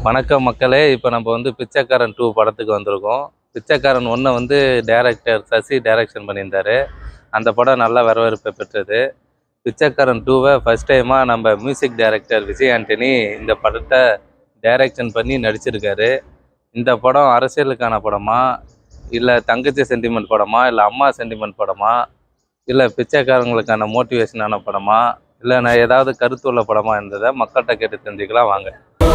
வணக்கம் மக்களே இப்போ நம்ம வந்து பிச்சைக்காரன் டூ படத்துக்கு வந்திருக்கோம் பிச்சைக்காரன் ஒன்றை வந்து டைரக்டர் சசி டைரக்ஷன் பண்ணியிருந்தாரு அந்த படம் நல்ல வரவேற்பை பெற்றது பிச்சைக்காரன் டூவை ஃபஸ்ட் டைமாக நம்ம மியூசிக் டைரக்டர் விஜய் ஆண்டனி இந்த படத்தை டைரக்ஷன் பண்ணி நடிச்சிருக்காரு இந்த படம் அரசியலுக்கான படமா இல்லை தங்கச்சி சென்டிமெண்ட் படமா இல்லை அம்மா சென்டிமெண்ட் படமா இல்லை பிச்சைக்காரங்களுக்கான மோட்டிவேஷனான படமா இல்லை நான் ஏதாவது கருத்துள்ள படமா இருந்ததை மக்கள்கிட்ட கேட்டு தெரிஞ்சுக்கலாம் வாங்க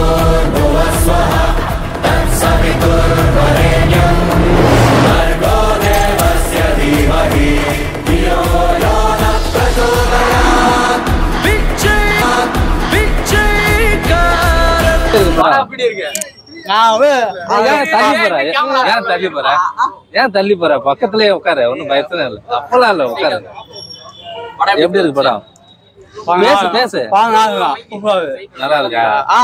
ஏன் தள்ளி போற ஏன் தள்ளி போற ஏன் தள்ளி போற பக்கத்துலயே உட்காரு ஒன்னும் பயத்துல இல்ல அப்பெல்லாம் இல்ல உட்காரு எப்படி இருக்கு படம் பேசு பேசு நல்லா இருக்கா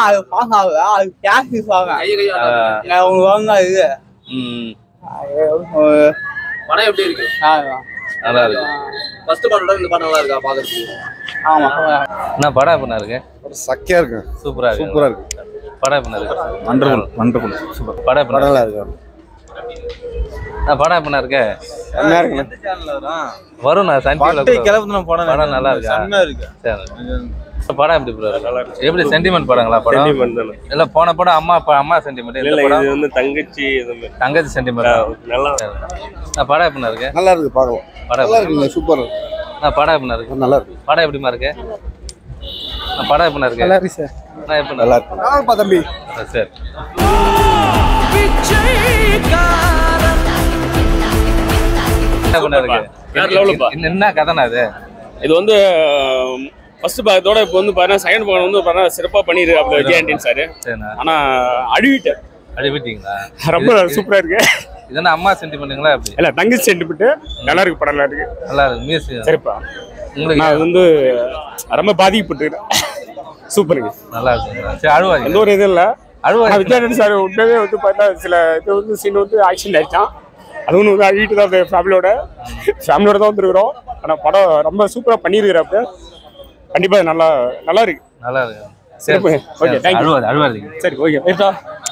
ம் படம் எப்படி இருக்கு நல்லா இருக்கு ஃபர்ஸ்ட் பாட்டோட இந்த படம் நல்லா இருக்கா பாக்குறதுக்கு என்ன படம் எப்படி இருக்கு சக்கையா இருக்கு சூப்பரா இருக்கு சூப்பரா இருக்கு படம் எப்படி இருக்கு வண்டர்ஃபுல் வண்டர்ஃபுல் சூப்பர் படம் எப்படி படம் இருக்கு நல்லா இருக்கு நான் படம் எப்படி இருக்கு நல்லா இருக்கு வரும் நான் சன் டிவில கூட- கிளம்புன படம் படம் நல்லா இருக்கா செம்மையா இருக்கு சரி படம் எப்படி bro இருக்கு? எப்படி சென்டிமெண்ட் படங்களா படம் சென்டிமெண்ட் தானே இல்ல போன படம் அம்மா அப்பா அம்மா சென்டிமெண்ட் இல்ல இந்த இல்ல படம் இது வந்து தங்கச்சி இது மாதிரி. தங்கச்சி சென்டிமெண்ட் நல்லா நான் படம் எப்படி இருக்கு நல்லா இருக்கு பார்க்கலாம் படம் நல்லா எப்படி இருக்குங்க சூப்பர் நான் படம் எப்படி இருக்கு நல்லா இருக்கு படம் எப்படிமா இருக்கு நான் படம் எப்படி இருக்கு நல்லா இருக்கு சார் நான் எப்படி நல்லா இருக்கு நல்லா இருப்பா தம்பி இருக்கு சரி என்ன பண்ண வேற level பா. இருக்கு என்ன கதைனா அது இது வந்து ஃபர்ஸ்ட் பாகத்தோட இப்போ வந்து பாருங்க செகண்ட் பாகம் வந்து பாருங்க சிறப்பா பண்ணிருக்கு அப்படி விஜய் ஆண்டனி சார் சரிண்ணா ஆனா அழுவிட்டேன் அடி விட்டீங்களா ரொம்ப சூப்பரா இருக்கு இது என்ன அம்மா சென்டிமெண்ட்டுங்களா எப்படி இல்ல தங்கச்சி சென்டிமெண்ட் நல்லா இருக்கு படம் நல்லா இருக்கு நல்லா இருக்கு மியூசிக் சரிப்பா உங்களுக்கு நான் வந்து ரொம்ப பாதிக்கப்பட்டுருக்கேன் சூப்பருங்க நல்லா இருக்குங்களா சரி அழுவாங்க எந்த ஒரு இதுவும் இல்லை ஆனா அழுவாங்க விஜய் ஆண்டனி சார் உண்மையாவே வந்து பார்த்தா சில இது வந்து சீன் வந்து ஆக்ஷன் ஆயிடுச்சான் அது ஒன்று வந்து அழுவிட்டு தான் ஃபேமிலியோட ஃபேமிலியோட தான் வந்துருக்குறோம் ஆனால் படம் ரொம்ப சூப்பராக பண்ணியிருக்கிறப்ப கண்டிப்பாக இது நல்லா நல்லா இருக்கு நல்லா இருக்கு சிறப்பு. Okay, thank you. அழுவாது அழுவாதீங்க சரி ஓகே ரைட்டா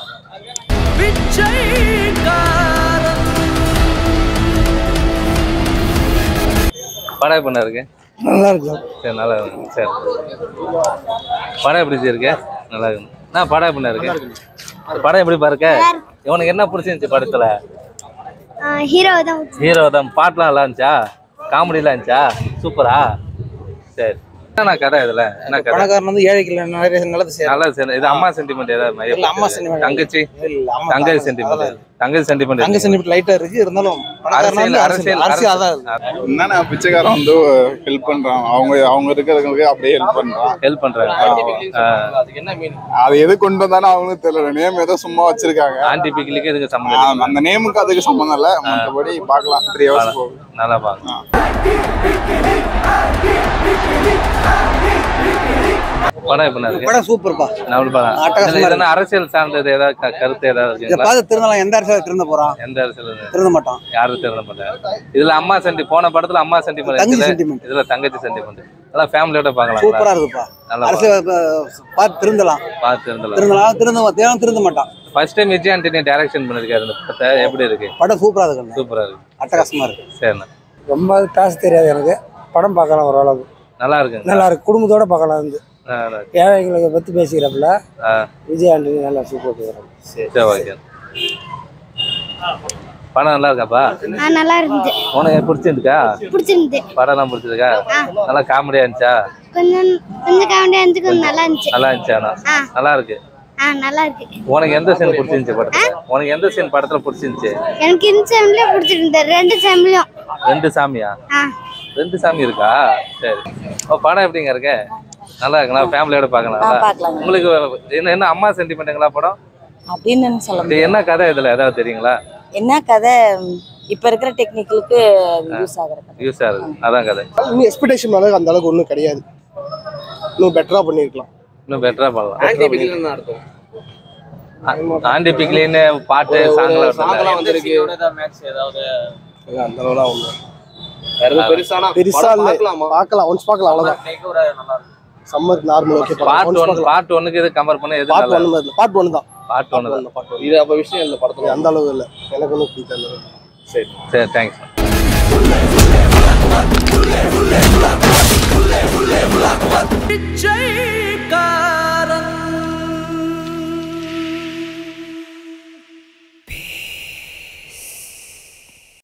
படம் எப்படி இருக்கு நல்லா இருக்கு சரி நல்லா இருக்கு சரி படம் எப்படி இருக்கு நல்லா இருக்கு நான் படம் எப்படி இருக்கு படம் எப்படி பாருக்க இவனுக்கு என்ன பிடிச்சிருந்துச்சு படத்துல ஹீரோ தான் ஹீரோ தான் பாட்டுலாம் நல்லா இருந்துச்சா காமெடிலாம் இருந்துச்சா சூப்பரா சரி என்ன கதை இதுல என்ன கதை பணக்காரன் வந்து ஏழைக்கு நிறைய நல்லது செய்யறான் நல்லா சரி இது அம்மா சென்டிமெண்ட் ஏதாவது மையம் இல்ல, அம்மா sentiment. தங்கச்சி இல்ல, அம்மா தங்கச்சி அதான் சென்டிமெண்ட் தங்கச்சி சென்டிமெண்ட் தங்க சென்டிமெண்ட் லைட்டா இருக்கு இருந்தாலும் பணக்காரனா அரசியல் வந்து அரசியல் அரசியல் அதான் இருக்கு. என்னன்னா பிச்சைக்காரன் வந்து ஹெல்ப் பண்றான் அவங்க அவங்க இருக்கிறவங்களுக்கு அப்படியே ஹெல்ப் பண்றான் ஹெல்ப் பண்றாங்க ஆ. அதுக்கு என்ன மீன் அது எது கொண்டு வந்தானே அவங்களுக்கு தெரியல நேம் ஏதோ சும்மா வச்சிருக்காங்க ஆன்டி பிக்லிக்கு இதுக்கு ஆ, சம்மந்தம் இல்லை. அந்த நேமுக்கு அதுக்கு சம்மந்தம் இல்ல மற்றபடி பார்க்கலாம் த்ரீ ஹவர்ஸ் போகும் நல்லா பாருங்க படம் எப்படி இருக்கு படம் சூப்பர்ப்பா நம்ம படம் அட்டகாசமா இதுல எதனா அரசியல் சார்ந்தது ஏதாவது க- கருத்து ஏதாவது இதை இருக்குங்களா பார்த்து திருந்தலாம் எந்த அரசியல் திருந்த போறான் எந்த அரசியல் இது? திருந்த மாட்டான் யாரும் திருட மாட்டாங்க இதுல அம்மா சென்டி போன படத்துல அம்மா தங்கச்சி சென்டிமெண்ட் sentiment. இதுல தங்கச்சி சென்டிமெண்ட் எல்லாம் ஃபேமிலியோட பார்க்கலாம் சூப்பரா இருக்குப்பா நல்லா அரசியல் அஹ், பார்த்து திருந்தலாம் பார்த்து இருந்தலாம் திருந்தலாம் திருந்த தேவன் திருந்த மாட்டான் first time Vijay Antony direction பண்ணிருக்காரு இந்த படத்தை எப்படி இருக்கு படம் சூப்பரா இருக்கு சூப்பரா இருக்கு அட்டகாசமா இருக்கு சரிண்ணா ரொம்ப பேச தெரியாது எனக்கு படம் பார்க்கலாம் ஓரளவு நல்லா இருக்குங்க நல்லா இருக்கு குடும்பத்தோட பார்க்கலாம் வந்து ஆ, நல்லா இருக்கு. ஏழைகளை பற்றி பேசிக்கிறப்பல ஆ, விஜய் ஆண்டனி நல்லா சூப்பர் பேசுகிறாங்க சரி ஓகே படம் நல்லா இருக்காப்பா ஆ நல்லா இருந்தது உனக்கு பிடிச்சிருந்துக்கா பிடிச்சிருந்தது படம்லாம் பிடிச்சிருக்கா நல்லா காமெடியா இருந்துச்சா கொஞ்சம் கொஞ்சம் காமெடியா இருந்துச்சு கொஞ்சம் நல்லா இருந்துச்சு நல்லா இருந்துச்சா அண்ணா? ஆ. நல்லா இருக்கு ஆ நல்லா இருக்கு உனக்கு எந்த சீன் பிடிச்சிருந்துச்சு படத்துல உனக்கு எந்த சீன் படத்துல பிடிச்சிருந்துச்சு எனக்கு இந்த செம்ல பிடிச்சிருந்தது ரெண்டு செம்லயும் ரெண்டு சாமியா ஆ ரெண்டு சாமி இருக்கா சரி ஓ படம் எப்படிங்க இருக்கு நல்லா இருக்குங்களா ஃபேமிலியோட பார்க்கலாம் பார்க்கலாம். உங்களுக்கு என்ன என்ன அம்மா சென்டிமெண்ட்டுங்களா படம் அப்படின்னு சொல்ல இது முடியாது என்ன கதை இதுல ஏதாவது தெரியுங்களா என்ன கதை ம், இப்ப இருக்கிற டெக்னிக்கலுக்கு யூஸ் ஆகுற கதை யூஸ் ஆகுது அதான் கதை இன்னும் எக்ஸ்பெக்டேஷன் அளவுக்கு அந்த அளவுக்கு ஒன்றும் கிடையாது இன்னும் பெட்டராக பண்ணியிருக்கலாம் இன்னும் பெட்டரா பண்ணலாம் ஆன்டி பிக்லின்னு தான் அர்த்தம் ஆண்டி பிக்லின்னு பாட்டு சாங்லாம் சாங்கெல்லாம் வருதுல்ல? வந்திருக்கு மேட்ச் ஏதாவது அந்த அளவுலாம் ஒன்று வேற எதுவும் பெருசானா பெருசா படம் இல்லை பார்க்கலாமா பார்க்கலாம் ஒன்ஸ் பார்க்கலாம் அவ்வளோதான் summer normal okay part one part ஒன்னுக்கு இது கம்பேர் பண்ண எது பார்ட் நல்லா ஒன் பார்ட் ஒன் தான் பாட்டு ஒன்று தான் பாட்டு இது அப்ப விஷயம் இந்த படத்துல அந்த அளவு இல்லை எனக்கு ஒன்றும் பிடிக்காது சரி சரி தேங்க்ஸ்